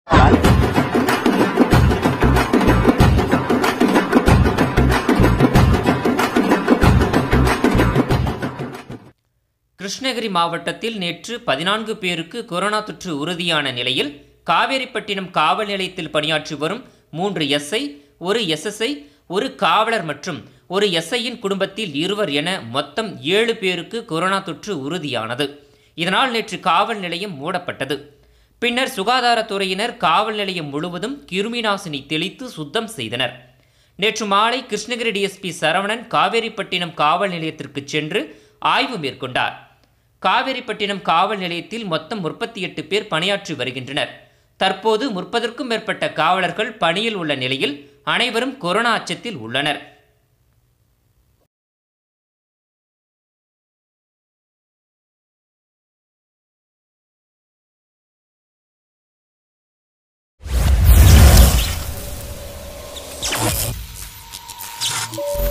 கிருஷ்ணகிரி மாவட்டத்தில் நேற்று பதினான்கு பேருக்கு கொரோனா தொற்று உறுதியான நிலையில் காவேரிப்பட்டினம் காவல் நிலையத்தில் பணியாற்றி வரும் மூன்று எஸ்ஐ ஒரு எஸ்எஸ்ஐ ஒரு காவலர் மற்றும் ஒரு எஸ்ஐயின் குடும்பத்தில் இருவர் என மொத்தம் ஏழு பேருக்கு கொரோனா தொற்று உறுதியானது இதனால் நேற்று காவல் நிலையம் மூடப்பட்டது பின்னர் சுகாதாரத்துறையினர் காவல் நிலையம் முழுவதும் கிருமிநாசினி தெளித்து சுத்தம் செய்தனர் நேற்று மாலை கிருஷ்ணகிரி டிஎஸ்பி சரவணன் காவேரிப்பட்டினம் காவல் நிலையத்திற்கு சென்று ஆய்வு மேற்கொண்டார் காவேரிப்பட்டினம் காவல் நிலையத்தில் மொத்தம் முப்பத்தி எட்டு பேர் பணியாற்றி வருகின்றனர் தற்போது முப்பதற்கும் மேற்பட்ட காவலர்கள் பணியில் உள்ள நிலையில் அனைவரும் கொரோனா அச்சத்தில் உள்ளனர் you